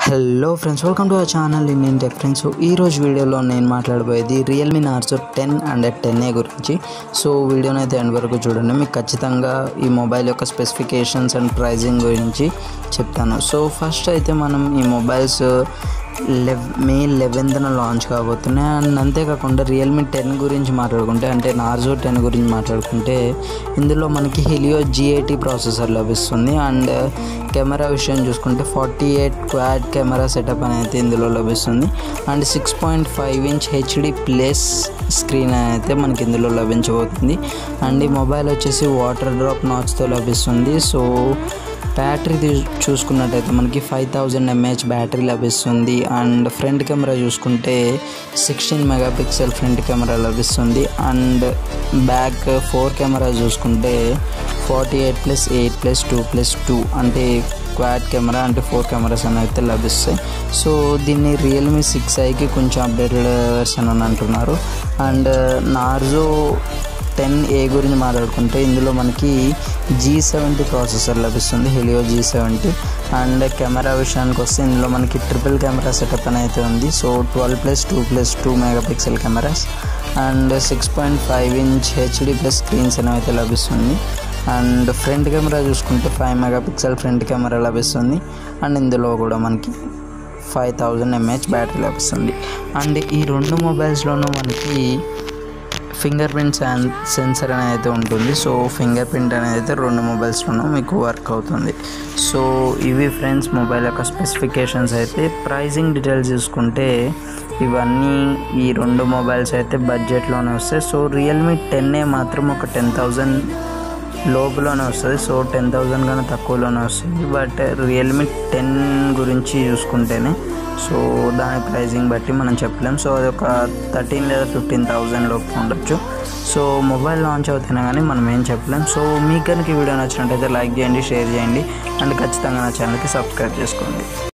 hello friends welcome to our channel Indian tech friends so ఈ రోజు వీడియోలో నేను మాట్లాడబోయేది Realme Narzo ten and ten A గురించి సో వీడియోని అయితే ఎండ్ వరకు చూడండి మీకు ఖచ్చితంగా ఈ మొబైల్ యొక్క స్పెసిఫికేషన్స్ అండ్ ప్రైజింగ్ గురించి చెప్తాను సో ఫస్ట్ అయితే మనం ఈ మొబైల్స్ లెవ్ మే లెవెన్త్న లాంచ్ కాబోతున్నాయి అండ్ అంతేకాకుండా రియల్మీ టెన్ గురించి మాట్లాడుకుంటే అంటే నార్జో టెన్ గురించి మాట్లాడుకుంటే ఇందులో మనకి హెలియో జీ ఎయిటీ ప్రాసెసర్ లభిస్తుంది అండ్ కెమెరా విషయం చూసుకుంటే forty eight quad camera setup అనేది ఇందులో లభిస్తుంది and six point five inch HD plus screen అయితే మనకి ఇందులో లభించబోతుంది అండ్ ఈ మొబైల్ వచ్చేసి వాటర్ డ్రాప్ నాచ్తో లభిస్తుంది సో బ్యాటరీ తీ- చూసుకున్నట్టయితే మనకి ఫైవ్ థౌజండ్ ఎంఏహెచ్ బ్యాటరీ లభిస్తుంది అండ్ ఫ్రంట్ కెమెరా చూసుకుంటే సిక్స్టీన్ మెగాపిక్సెల్ ఫ్రంట్ కెమెరా లభిస్తుంది అండ్ బ్యాక్ ఫోర్ కెమెరా చూసుకుంటే forty eight plus eight plus two plus two అంటే క్వాడ్ కెమెరా అంటే ఫోర్ కెమెరాస్ అనేవి అయితే లభిస్తాయి సో దీన్ని రియల్మీ సిక్స్ ఐకి కొంచెం అప్డేటెడ్ వెర్షన్ అని అంటున్నారు అండ్ నార్జో టెన్ ఏ గురించి మాట్లాడుకుంటే ఇందులో మనకి జీ సెవెంటీ ప్రాసెసర్ లభిస్తుంది Helio G seventy and camera విషయానికి వస్తే ఇందులో మనకి ట్రిపుల్ కెమెరా సెటప్ అని అయితే ఉంది so twelve plus two plus two megapixel cameras and six point five inch HD plus screens అనేవి అయితే లభిస్తుంది అండ్ ఫ్రంట్ కెమెరా చూసుకుంటే ఫైవ్ మెగాపిక్సెల్ ఫ్రంట్ కెమెరా లభిస్తుంది అండ్ ఇందులో కూడా మనకి ఫైవ్ థౌజండ్ ఎంహెచ్ బ్యాటరీ లభిస్తుంది అండ్ ఈ రెండు మొబైల్స్లోనూ మనకి ఫింగర్ ప్రింట్ సెన్సర్ అనేది అయితే ఉంటుంది సో ఫింగర్ ప్రింట్ అనేది అయితే రెండు మొబైల్స్లోనూ మీకు వర్క్ అవుతుంది సో ఇవి ఫ్రెండ్స్ మొబైల్ యొక్క స్పెసిఫికేషన్స్ అయితే ప్రైజింగ్ డీటెయిల్స్ చూసుకుంటే ఇవన్నీ ఈ రెండు మొబైల్స్ అయితే బడ్జెట్లోనే వస్తాయి సో రియల్మీ టెన్ ఏ మాత్రం ఒక టెన్ థౌజండ్ లోపలనే వస్తుంది సో టెన్ థౌజండ్ కన్నా తక్కువలోనే వస్తుంది బట్ రియల్మీ టెన్ గురించి చూసుకుంటేనే సో దాని ప్రైజింగ్ బట్టి మనం చెప్పలేం సో అది ఒక థర్టీన్ లేదా ఫిఫ్టీన్ థౌజండ్ లోపు ఉండొచ్చు సో మొబైల్ లాంచ్ అవుతేనే కానీ మనం ఏం చెప్పలేం సో మీకు కనుక ఈ వీడియో నచ్చినట్టయితే లైక్ చేయండి షేర్ చేయండి అండ్ ఖచ్చితంగా నా ఛానల్కి సబ్స్క్రైబ్ చేసుకోండి